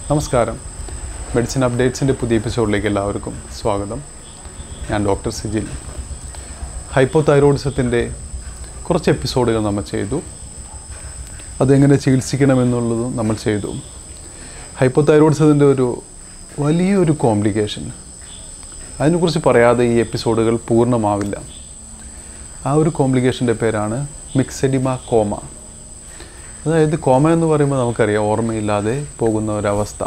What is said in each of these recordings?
നമസ്കാരം മെഡിസിൻ അപ്ഡേറ്റ്സിൻ്റെ പുതിയ എപ്പിസോഡിലേക്ക് എല്ലാവർക്കും സ്വാഗതം ഞാൻ ഡോക്ടർ സിജിൽ ഹൈപ്പോ തൈറോയിഡിസത്തിൻ്റെ കുറച്ച് എപ്പിസോഡുകൾ നമ്മൾ ചെയ്തു അതെങ്ങനെ ചികിത്സിക്കണമെന്നുള്ളതും നമ്മൾ ചെയ്തു ഹൈപ്പോ തൈറോയിഡിസത്തിൻ്റെ ഒരു വലിയൊരു കോംപ്ലിക്കേഷൻ അതിനെക്കുറിച്ച് പറയാതെ ഈ എപ്പിസോഡുകൾ പൂർണ്ണമാവില്ല ആ ഒരു കോംപ്ലിക്കേഷൻ്റെ പേരാണ് മിക്സഡിമ കോമ അതായത് കോമ എന്ന് പറയുമ്പോൾ നമുക്കറിയാം ഓർമ്മയില്ലാതെ പോകുന്ന ഒരവസ്ഥ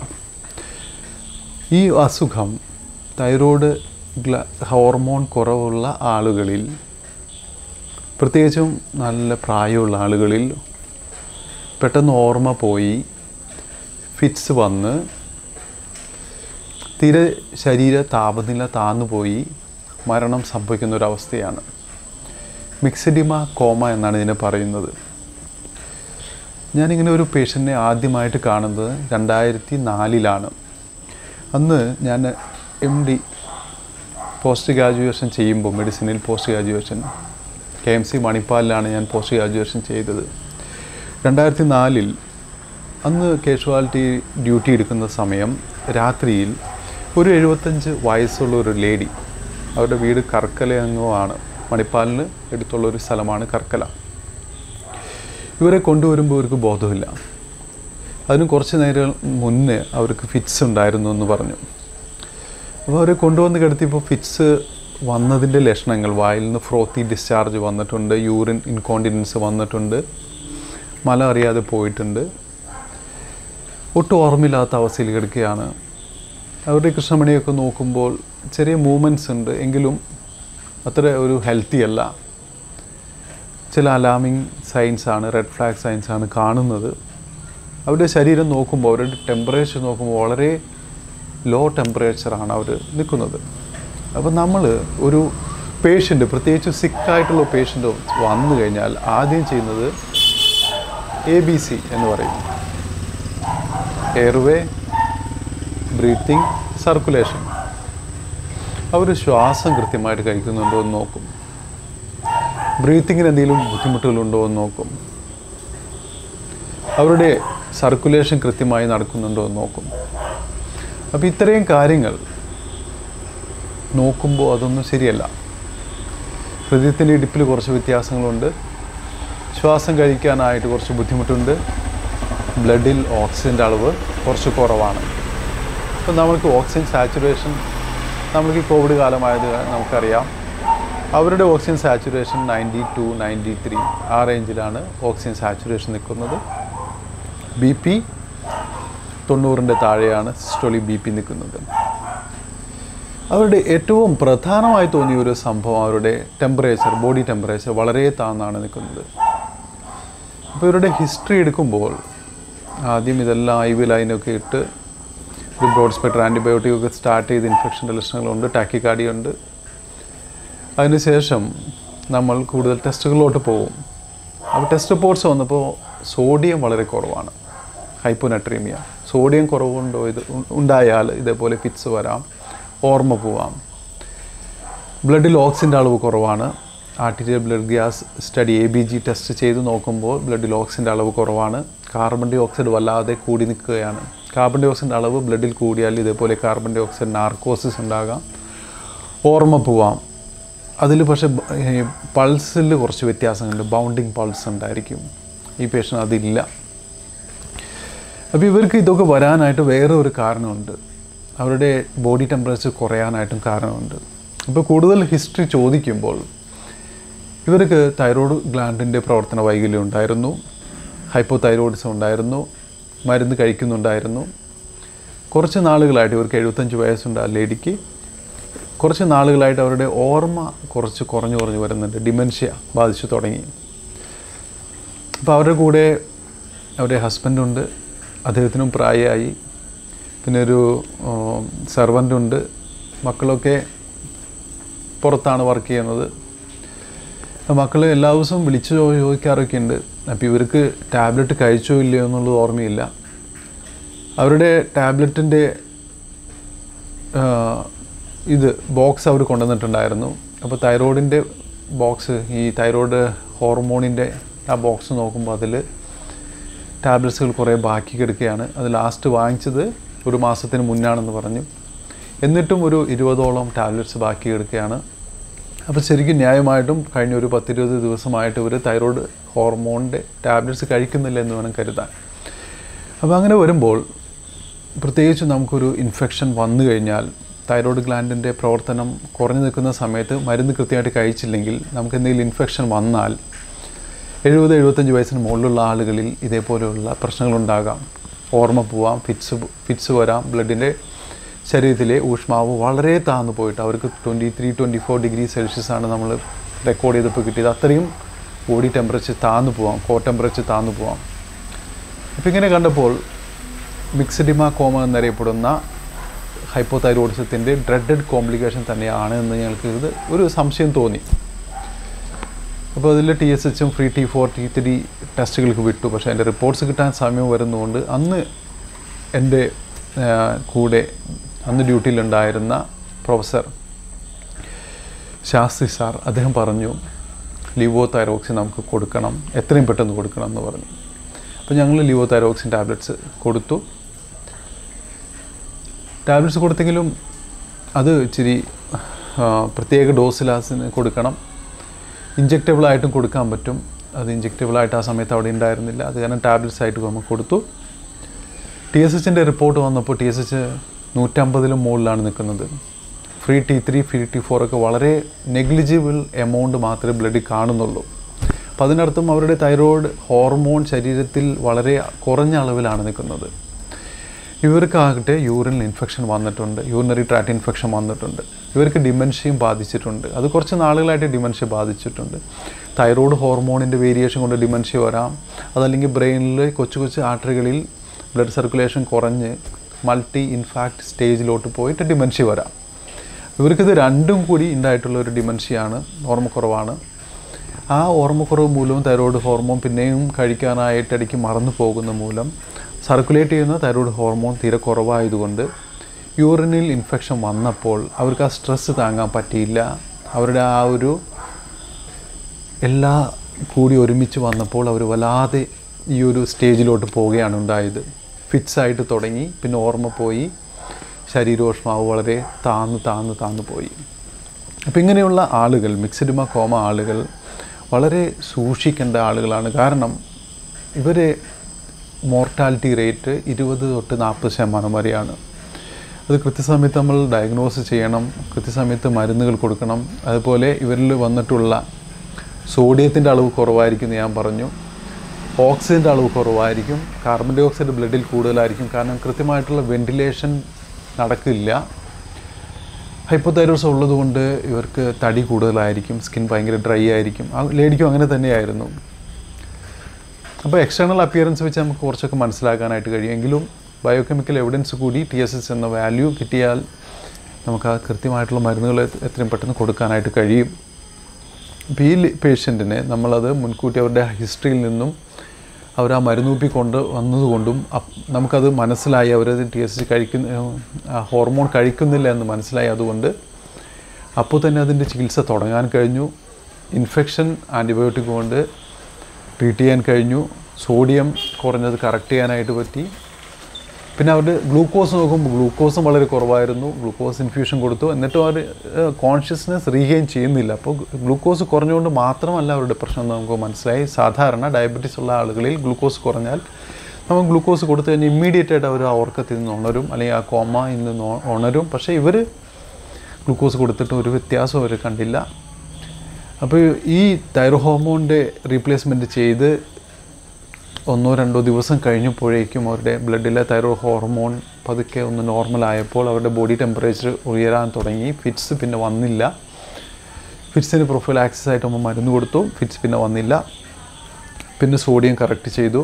ഈ അസുഖം തൈറോയ്ഡ് ഗ്ല ഹോർമോൺ കുറവുള്ള ആളുകളിൽ പ്രത്യേകിച്ചും നല്ല പ്രായമുള്ള ആളുകളിൽ പെട്ടെന്ന് ഓർമ്മ പോയി ഫിറ്റ്സ് വന്ന് തീരെ ശരീര താപനില താന്നുപോയി മരണം സംഭവിക്കുന്ന ഒരവസ്ഥയാണ് മിക്സഡിമ കോമ എന്നാണ് ഇതിനെ പറയുന്നത് ഞാനിങ്ങനെ ഒരു പേഷ്യൻറ്റിനെ ആദ്യമായിട്ട് കാണുന്നത് രണ്ടായിരത്തി നാലിലാണ് അന്ന് ഞാൻ എം ഡി പോസ്റ്റ് ഗ്രാജുവേഷൻ ചെയ്യുമ്പോൾ മെഡിസിനിൽ post graduation K M C മണിപ്പാലിലാണ് ഞാൻ പോസ്റ്റ് ഗ്രാജുവേഷൻ ചെയ്തത് രണ്ടായിരത്തി നാലിൽ അന്ന് കാഷ്വാലിറ്റി ഡ്യൂട്ടി എടുക്കുന്ന സമയം രാത്രിയിൽ ഒരു എഴുപത്തഞ്ച് വയസ്സുള്ള ഒരു ലേഡി അവരുടെ വീട് കർക്കലയങ്ങോ ആണ് മണിപ്പാലിന് അടുത്തുള്ള ഒരു സ്ഥലമാണ് കർക്കല ഇവരെ കൊണ്ടുവരുമ്പോൾ ഇവർക്ക് ബോധമില്ല അതിന് കുറച്ച് നേരം മുന്നേ അവർക്ക് ഫിറ്റ്സ് ഉണ്ടായിരുന്നു എന്ന് പറഞ്ഞു അപ്പോൾ അവരെ കൊണ്ടുവന്ന് കിടത്തിയപ്പോൾ ഫിറ്റ്സ് വന്നതിൻ്റെ ലക്ഷണങ്ങൾ വായിൽ നിന്ന് ഫ്രോത്തി ഡിസ്ചാർജ് വന്നിട്ടുണ്ട് യൂറിൻ ഇൻകോണ്ടിനൻസ് വന്നിട്ടുണ്ട് മല അറിയാതെ പോയിട്ടുണ്ട് ഒട്ടും ഓർമ്മയില്ലാത്ത അവസ്ഥയിൽ കിടക്കുകയാണ് അവരുടെ കൃഷ്ണമണിയൊക്കെ നോക്കുമ്പോൾ ചെറിയ മൂവ്മെൻറ്റ്സ് ഉണ്ട് എങ്കിലും അത്ര ഒരു ഹെൽത്തി അല്ല ചില അലാമിങ് സൈൻസ് ആണ് റെഡ് ഫ്ലാഗ് സൈൻസ് ആണ് കാണുന്നത് അവരുടെ ശരീരം നോക്കുമ്പോൾ അവരുടെ ടെമ്പറേച്ചർ നോക്കുമ്പോൾ വളരെ ലോ ടെമ്പറേച്ചറാണ് അവർ നിൽക്കുന്നത് അപ്പോൾ നമ്മൾ ഒരു പേഷ്യൻ്റ് പ്രത്യേകിച്ച് സിക്കായിട്ടുള്ള പേഷ്യൻ്റ് വന്നു കഴിഞ്ഞാൽ ആദ്യം ചെയ്യുന്നത് എ ബി സി എന്ന് പറയും എയർവേ ബ്രീത്തിങ് സർക്കുലേഷൻ അവർ ശ്വാസം കൃത്യമായിട്ട് കഴിക്കുന്നുണ്ടോ എന്ന് നോക്കും ബ്രീത്തിങ്ങിന് എന്തെങ്കിലും ബുദ്ധിമുട്ടുകളുണ്ടോ എന്ന് നോക്കും അവരുടെ സർക്കുലേഷൻ കൃത്യമായി നടക്കുന്നുണ്ടോ എന്ന് നോക്കും അപ്പോൾ ഇത്രയും കാര്യങ്ങൾ നോക്കുമ്പോൾ അതൊന്നും ശരിയല്ല ഹൃദയത്തിൻ്റെ ഇടിപ്പിൽ കുറച്ച് വ്യത്യാസങ്ങളുണ്ട് ശ്വാസം കഴിക്കാനായിട്ട് കുറച്ച് ബുദ്ധിമുട്ടുണ്ട് ബ്ലഡിൽ ഓക്സിജൻ്റെ അളവ് കുറച്ച് കുറവാണ് അപ്പോൾ നമുക്ക് ഓക്സിജൻ സാച്ചുറേഷൻ നമുക്ക് ഈ കോവിഡ് കാലമായത് നമുക്കറിയാം അവരുടെ oxygen saturation ninety two ninety three ആ റേഞ്ചിലാണ് ഓക്സിജൻ സാച്ചുറേഷൻ നിൽക്കുന്നത് ബി പി തൊണ്ണൂറിൻ്റെ താഴെയാണ് സിസ്റ്റോളി ബി പി നിൽക്കുന്നത് അവരുടെ ഏറ്റവും പ്രധാനമായി തോന്നിയ ഒരു സംഭവം അവരുടെ ടെമ്പറേച്ചർ ബോഡി ടെമ്പറേച്ചർ വളരെ താന്നാണ് നിൽക്കുന്നത് അപ്പോൾ ഇവരുടെ ഹിസ്റ്ററി എടുക്കുമ്പോൾ ആദ്യം ഇതെല്ലാം ഐ വി ലൈനൊക്കെ ഇട്ട് ഒരു ബ്രോഡ് സ്പെക്ടർ ആൻറ്റിബയോട്ടിക് ഒക്കെ സ്റ്റാർട്ട് ചെയ്ത് ഇൻഫെക്ഷൻ്റെ ലക്ഷണങ്ങളുണ്ട് ടാക്കിക്കാർഡി ഉണ്ട് അതിനുശേഷം നമ്മൾ കൂടുതൽ ടെസ്റ്റുകളിലോട്ട് പോകും അപ്പോൾ ടെസ്റ്റ് റിപ്പോർട്ട്സ് വന്നപ്പോൾ സോഡിയം വളരെ കുറവാണ് ഹൈപ്പോനട്രീമിയ സോഡിയം കുറവുണ്ടോ ഇത് ഉണ്ടായാൽ ഇതേപോലെ ഫിറ്റ്സ് വരാം ഓർമ്മ പോവാം ബ്ലഡിൽ ഓക്സിൻ്റെ അളവ് കുറവാണ് arterial blood gas study A B G test ചെയ്ത് നോക്കുമ്പോൾ ബ്ലഡിൽ ഓക്സിൻ്റെ അളവ് കുറവാണ് കാർബൺ ഡൈ ഓക്സൈഡ് വല്ലാതെ കൂടി നിൽക്കുകയാണ് കാർബൺ ഡൈ ഓക്സൈഡിൻ്റെ അളവ് ബ്ലഡിൽ കൂടിയാൽ ഇതേപോലെ കാർബൺ ഡൈ ഓക്സൈഡ് നാർക്കോസിസ് ഉണ്ടാകാം ഓർമ്മ പോവാം അതിൽ പക്ഷേ പൾസിൽ കുറച്ച് വ്യത്യാസമുണ്ട് ബൗണ്ടിങ് പൾസ് ഉണ്ടായിരിക്കും ഈ പേഷ്യൻ്റ് അതില്ല അപ്പോൾ ഇവർക്ക് ഇതൊക്കെ വരാനായിട്ട് വേറെ ഒരു കാരണമുണ്ട് അവരുടെ ബോഡി ടെമ്പറേച്ചർ കുറയാനായിട്ടും കാരണമുണ്ട് അപ്പോൾ കൂടുതൽ ഹിസ്റ്ററി ചോദിക്കുമ്പോൾ ഇവർക്ക് തൈറോയ്ഡ് ഗ്ലാൻഡിൻ്റെ പ്രവർത്തന വൈകല്യം ഉണ്ടായിരുന്നു ഹൈപ്പോ തൈറോയിഡിസം ഉണ്ടായിരുന്നു മരുന്ന് കഴിക്കുന്നുണ്ടായിരുന്നു കുറച്ച് നാളുകളായിട്ട് ഇവർക്ക് എഴുപത്തഞ്ച് വയസ്സുണ്ട് ആ ലേഡിക്ക് കുറച്ച് നാളുകളായിട്ട് അവരുടെ ഓർമ്മ കുറച്ച് കുറഞ്ഞു കുറഞ്ഞു വരുന്നുണ്ട് ഡിമെൻഷ്യ ബാധിച്ചു തുടങ്ങി അപ്പോൾ അവരുടെ കൂടെ അവരുടെ ഹസ്ബൻഡുണ്ട് അദ്ദേഹത്തിനും പ്രായമായി പിന്നെ ഒരു സെർവൻ്റ് ഉണ്ട് മക്കളൊക്കെ പുറത്താണ് വർക്ക് ചെയ്യുന്നത് മക്കൾ എല്ലാ ദിവസവും വിളിച്ച് ചോദിക്കാറൊക്കെ ഉണ്ട് അപ്പോൾ ഇവർക്ക് ടാബ്ലറ്റ് കഴിച്ചോ ഇല്ലയോ എന്നുള്ളത് ഓർമ്മയില്ല അവരുടെ ടാബ്ലറ്റിൻ്റെ ഇത് ബോക്സ് അവർ കൊണ്ടുവന്നിട്ടുണ്ടായിരുന്നു അപ്പോൾ തൈറോയിഡിൻ്റെ ബോക്സ് ഈ തൈറോയ്ഡ് ഹോർമോണിൻ്റെ ആ ബോക്സ് നോക്കുമ്പോൾ അതിൽ ടാബ്ലറ്റ്സുകൾ കുറേ ബാക്കി കിടക്കുകയാണ് അത് ലാസ്റ്റ് വാങ്ങിച്ചത് ഒരു മാസത്തിന് മുന്നാണെന്ന് പറഞ്ഞു എന്നിട്ടും ഒരു ഇരുപതോളം ടാബ്ലറ്റ്സ് ബാക്കി എടുക്കുകയാണ് അപ്പോൾ ശരിക്കും ന്യായമായിട്ടും കഴിഞ്ഞ ഒരു പത്തിരുപത് ദിവസമായിട്ട് ഇവർ തൈറോയ്ഡ് ഹോർമോണിൻ്റെ ടാബ്ലറ്റ്സ് കഴിക്കുന്നില്ല എന്ന് വേണം കരുതാൻ അപ്പോൾ അങ്ങനെ വരുമ്പോൾ പ്രത്യേകിച്ച് നമുക്കൊരു ഇൻഫെക്ഷൻ വന്നു കഴിഞ്ഞാൽ തൈറോയ്ഡ് ഗ്ലാൻഡിൻ്റെ പ്രവർത്തനം കുറഞ്ഞു നിൽക്കുന്ന സമയത്ത് മരുന്ന് കൃത്യമായിട്ട് കഴിച്ചില്ലെങ്കിൽ നമുക്ക് എന്തെങ്കിലും ഇൻഫെക്ഷൻ വന്നാൽ എഴുപത് എഴുപത്തഞ്ച് വയസ്സിന് മുകളിലുള്ള ആളുകളിൽ ഇതേപോലെയുള്ള പ്രശ്നങ്ങളുണ്ടാകാം ഓർമ്മ പോവാം ഫിറ്റ്സ് ഫിറ്റ്സ് വരാം ബ്ലഡിൻ്റെ ശരീരത്തിലെ ഊഷ്മാവ് വളരെ താന്നു പോയിട്ട് അവർക്ക് twenty three twenty four degree Celsius ആണ് നമ്മൾ റെക്കോർഡ് ചെയ്തപ്പോൾ കിട്ടിയത് അത്രയും ബോഡി ടെമ്പറേച്ചർ താന്നു പോവാം കോ ടെമ്പറേച്ചർ താന്നു പോവാം അപ്പോൾ ഇങ്ങനെ കണ്ടപ്പോൾ മിക്സഡിമ കോമ എന്നറിയപ്പെടുന്ന ഹൈപ്പോതൈറോയിഡിസത്തിൻ്റെ ഡ്രെഡഡ് കോംപ്ലിക്കേഷൻ തന്നെയാണ് എന്ന് ഞങ്ങൾക്ക് ഇത് ഒരു സംശയം തോന്നി അപ്പോൾ അതിൽ ടി എസ് എച്ചും free T four T three ടെസ്റ്റുകൾക്ക് വിട്ടു പക്ഷേ എൻ്റെ റിപ്പോർട്ട്സ് കിട്ടാൻ സമയം വരുന്നതുകൊണ്ട് അന്ന് എൻ്റെ ആ, കൂടെ അന്ന് ഡ്യൂട്ടിയിലുണ്ടായിരുന്ന പ്രൊഫസർ ശാസ്ത്രി സാർ അദ്ദേഹം പറഞ്ഞു ലിവോ തൈറോക്സിൻ നമുക്ക് കൊടുക്കണം എത്രയും പെട്ടെന്ന് കൊടുക്കണം എന്ന് പറഞ്ഞു അപ്പോൾ ഞങ്ങൾ ലിവോ തൈറോക്സിൻ ടാബ്ലറ്റ്സ് കൊടുത്തു ടാബ്ലറ്റ്സ് കൊടുത്തെങ്കിലും അത് ഇച്ചിരി ആ, പ്രത്യേക ഡോസിലാസിന് കൊടുക്കണം ഇഞ്ചെക്റ്റബിളായിട്ടും കൊടുക്കാൻ പറ്റും അത് ഇഞ്ചെക്റ്റബിളായിട്ട് ആ സമയത്ത് അവിടെ ഉണ്ടായിരുന്നില്ല അത് കാരണം ടാബ്ലറ്റ്സ് ആയിട്ട് നമുക്ക് കൊടുത്തു ടി എസ് എച്ചിൻ്റെ റിപ്പോർട്ട് വന്നപ്പോൾ ടി എസ് എച്ച് നൂറ്റമ്പതിലും മുകളിലാണ് നിൽക്കുന്നത് free T three free T four ഒക്കെ വളരെ നെഗ്ലിജിബിൾ എമൗണ്ട് മാത്രമേ ബ്ലഡിൽ കാണുന്നുള്ളൂ അപ്പം അതിനർത്ഥം അവരുടെ തൈറോയ്ഡ് ഹോർമോൺ ശരീരത്തിൽ വളരെ കുറഞ്ഞ അളവിലാണ് നിൽക്കുന്നത് ഇവർക്കാകട്ടെ യൂറിനിൽ ഇൻഫെക്ഷൻ വന്നിട്ടുണ്ട് യൂറിനറി ട്രാക്ട് ഇൻഫെക്ഷൻ വന്നിട്ടുണ്ട് ഇവർക്ക് ഡിമെൻഷ്യയും ബാധിച്ചിട്ടുണ്ട് അത് കുറച്ച് നാളുകളായിട്ട് ഡിമെൻഷ്യ ബാധിച്ചിട്ടുണ്ട് തൈറോയ്ഡ് ഹോർമോണിൻ്റെ വേരിയേഷൻ കൊണ്ട് ഡിമെൻഷ്യ വരാം അതല്ലെങ്കിൽ ബ്രെയിനിൽ കൊച്ചു കൊച്ചു ആർട്ടറികളിൽ ബ്ലഡ് സർക്കുലേഷൻ കുറഞ്ഞ് മൾട്ടി ഇൻഫാക്ട് സ്റ്റേജിലോട്ട് പോയിട്ട് ഡിമെൻഷ്യ വരാം ഇവർക്കിത് രണ്ടും കൂടി ഉണ്ടായിട്ടുള്ള ഒരു ഡിമെൻഷ്യയാണ് ഓർമ്മക്കുറവാണ് ആ ഓർമ്മക്കുറവ് മൂലവും തൈറോയ്ഡ് ഹോർമോൺ പിന്നെയും കഴിക്കാനായിട്ട് ഇടയ്ക്ക് മറന്നു പോകുന്ന മൂലം സർക്കുലേറ്റ് ചെയ്യുന്ന തൈറോയ്ഡ് ഹോർമോൺ തീരെ കുറവായതുകൊണ്ട് യൂറിനിൽ ഇൻഫെക്ഷൻ വന്നപ്പോൾ അവർക്ക് ആ സ്ട്രെസ്സ് താങ്ങാൻ പറ്റിയില്ല അവരുടെ ആ ഒരു എല്ലാ കൂടി ഒരുമിച്ച് വന്നപ്പോൾ അവർ വല്ലാതെ ഈ ഒരു സ്റ്റേജിലോട്ട് പോവുകയാണ് ഉണ്ടായത് ഫിറ്റ്സ് ആയിട്ട് തുടങ്ങി പിന്നെ ഓർമ്മ പോയി ശരീരോഷ്മാവ് വളരെ താന്ന് താന്ന് താന്ന് പോയി അപ്പോൾ ഇങ്ങനെയുള്ള ആളുകൾ മിക്സഡുമ കോമ ആളുകൾ വളരെ സൂക്ഷിക്കേണ്ട ആളുകളാണ് കാരണം ഇവരെ മോർട്ടാലിറ്റി റേറ്റ് ഇരുപത് തൊട്ട് നാൽപ്പത് ശതമാനം വരെയാണ് അത് കൃത്യസമയത്ത് നമ്മൾ ഡയഗ്നോസ് ചെയ്യണം കൃത്യസമയത്ത് മരുന്നുകൾ കൊടുക്കണം അതുപോലെ ഇവരിൽ വന്നിട്ടുള്ള സോഡിയത്തിൻ്റെ അളവ് കുറവായിരിക്കും എന്ന് ഞാൻ പറഞ്ഞു ഓക്സിജൻ്റെ അളവ് കുറവായിരിക്കും കാർബൺ ഡൈ ഓക്സൈഡ് ബ്ലഡിൽ കൂടുതലായിരിക്കും കാരണം കൃത്യമായിട്ടുള്ള വെന്റിലേഷൻ നടക്കില്ല ഹൈപ്പോതൈറോസ് ഉള്ളതുകൊണ്ട് ഇവർക്ക് തടി കൂടുതലായിരിക്കും സ്കിൻ ഭയങ്കര ഡ്രൈ ആയിരിക്കും ആ ലേഡിക്കും അങ്ങനെ തന്നെയായിരുന്നു അപ്പോൾ എക്സ്റ്റേണൽ അപ്പിയറൻസ് വെച്ച് നമുക്ക് കുറച്ചൊക്കെ മനസ്സിലാക്കാനായിട്ട് കഴിയും എങ്കിലും ബയോകെമിക്കൽ എവിഡൻസ് കൂടി ടി എസ് എസ് എന്ന വാല്യൂ കിട്ടിയാൽ നമുക്ക് ആ കൃത്യമായിട്ടുള്ള മരുന്നുകൾ എത്ര- എത്രയും പെട്ടെന്ന് കൊടുക്കാനായിട്ട് കഴിയും അപ്പോൾ ഈ പേഷ്യൻറ്റിനെ നമ്മളത് മുൻകൂട്ടി അവരുടെ ഹിസ്റ്ററിയിൽ നിന്നും അവർ ആ മരുന്നൂപ്പി കൊണ്ട് വന്നതുകൊണ്ടും അപ്- നമുക്കത് മനസ്സിലായി അവരത് ടി എസ് കഴിക്കുന്ന ആ ഹോർമോൺ കഴിക്കുന്നില്ല എന്ന് മനസ്സിലായി അതുകൊണ്ട് അപ്പോൾ തന്നെ അതിൻ്റെ ചികിത്സ തുടങ്ങാൻ കഴിഞ്ഞു ഇൻഫെക്ഷൻ ആൻറ്റിബയോട്ടിക് കൊണ്ട് ട്രീറ്റ് ചെയ്യാൻ കഴിഞ്ഞു സോഡിയം കുറഞ്ഞത് കറക്റ്റ് ചെയ്യാനായിട്ട് പറ്റി പിന്നെ അവരുടെ ഗ്ലൂക്കോസ് നോക്കുമ്പോൾ ഗ്ലൂക്കോസും വളരെ കുറവായിരുന്നു ഗ്ലൂക്കോസ് ഇൻഫ്യൂഷൻ കൊടുത്തു എന്നിട്ടും അവർ കോൺഷ്യസ്നെസ് റീഗെയിൻ ചെയ്യുന്നില്ല അപ്പോൾ ഗ്ലൂക്കോസ് കുറഞ്ഞുകൊണ്ട് മാത്രമല്ല അവരുടെ പ്രശ്നം എന്ന് നമുക്ക് മനസ്സിലായി സാധാരണ ഡയബറ്റീസ് ഉള്ള ആളുകളിൽ ഗ്ലൂക്കോസ് കുറഞ്ഞാൽ നമ്മൾ ഗ്ലൂക്കോസ് കൊടുത്തു കഴിഞ്ഞാൽ ഇമ്മീഡിയറ്റ് ആയിട്ട് അവർ ആ ഉറക്കത്തിൽ നിന്ന് ഉണരും അല്ലെങ്കിൽ ആ കോമയിൽ നിന്ന് ഉ- ഉണരും പക്ഷേ ഇവർ ഗ്ലൂക്കോസ് കൊടുത്തിട്ട് ഒരു വ്യത്യാസം അവർ കണ്ടില്ല അപ്പോൾ ഈ തൈറോ ഹോർമോണിൻ്റെ റീപ്ലേസ്മെൻറ്റ് ചെയ്ത് ഒന്നോ രണ്ടോ ദിവസം കഴിഞ്ഞപ്പോഴേക്കും അവരുടെ ബ്ലഡിലെ തൈറോ ഹോർമോൺ പതുക്കെ ഒന്ന് നോർമലായപ്പോൾ അവരുടെ ബോഡി ടെമ്പറേച്ചർ ഉയരാൻ തുടങ്ങി ഫിറ്റ്സ് പിന്നെ വന്നില്ല ഫിറ്റ്സിന് പ്രൊഫൈലാക്സിസ് ആയിട്ട് നമ്മൾ മരുന്ന് കൊടുത്തു ഫിറ്റ്സ് പിന്നെ വന്നില്ല പിന്നെ സോഡിയം കറക്റ്റ് ചെയ്തു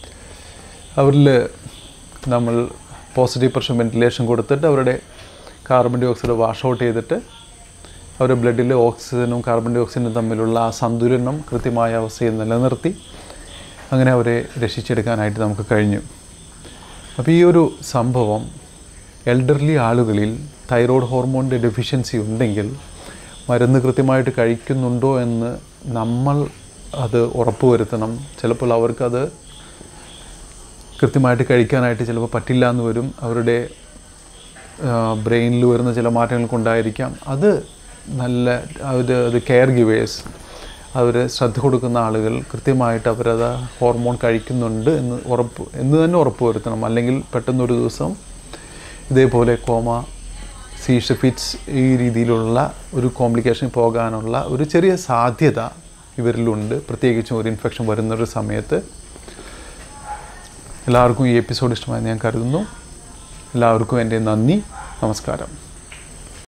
അവരിൽ നമ്മൾ പോസിറ്റീവ് പ്രഷർ വെന്റിലേഷൻ കൊടുത്തിട്ട് അവരുടെ carbon dioxide wash out ചെയ്തിട്ട് അവരുടെ ബ്ലഡിലെ ഓക്സിജനും കാർബൺ ഡൈ ഓക്സൈഡും തമ്മിലുള്ള ആ സന്തുലനം കൃത്യമായ അവസ്ഥയിൽ നിലനിർത്തി അങ്ങനെ അവരെ രക്ഷിച്ചെടുക്കാനായിട്ട് നമുക്ക് കഴിഞ്ഞു അപ്പോൾ ഈ ഒരു സംഭവം എൽഡർലി ആളുകളിൽ തൈറോയ്ഡ് ഹോർമോണിൻ്റെ ഡെഫിഷ്യൻസി ഉണ്ടെങ്കിൽ മരുന്ന് കൃത്യമായിട്ട് കഴിക്കുന്നുണ്ടോ എന്ന് നമ്മൾ അത് ഉറപ്പുവരുത്തണം ചിലപ്പോൾ അവർക്കത് കൃത്യമായിട്ട് കഴിക്കാനായിട്ട് ചിലപ്പോൾ പറ്റില്ല എന്ന് വരും അവരുടെ ബ്രെയിനിൽ വരുന്ന ചില മാറ്റങ്ങൾ കൊണ്ടായിരിക്കാം അത് നല്ല അവർ അത് കെയർ ഗിവേഴ്സ് അവർ ശ്രദ്ധ കൊടുക്കുന്ന ആളുകൾ കൃത്യമായിട്ട് അവരത് ഹോർമോൺ കഴിക്കുന്നുണ്ട് എന്ന് ഉറപ്പ് എന്ന് തന്നെ ഉറപ്പ് വരുത്തണം അല്ലെങ്കിൽ പെട്ടെന്നൊരു ദിവസം ഇതേപോലെ കോമ സീഷ ഫിറ്റ്സ് ഈ രീതിയിലുള്ള ഒരു കോംപ്ലിക്കേഷൻ പോകാനുള്ള ഒരു ചെറിയ സാധ്യത ഇവരിലുണ്ട് പ്രത്യേകിച്ചും ഒരു ഇൻഫെക്ഷൻ വരുന്നൊരു സമയത്ത് എല്ലാവർക്കും ഈ എപ്പിസോഡ് ഇഷ്ടമായി ഞാൻ കരുതുന്നു എല്ലാവർക്കും എൻ്റെ നന്ദി നമസ്കാരം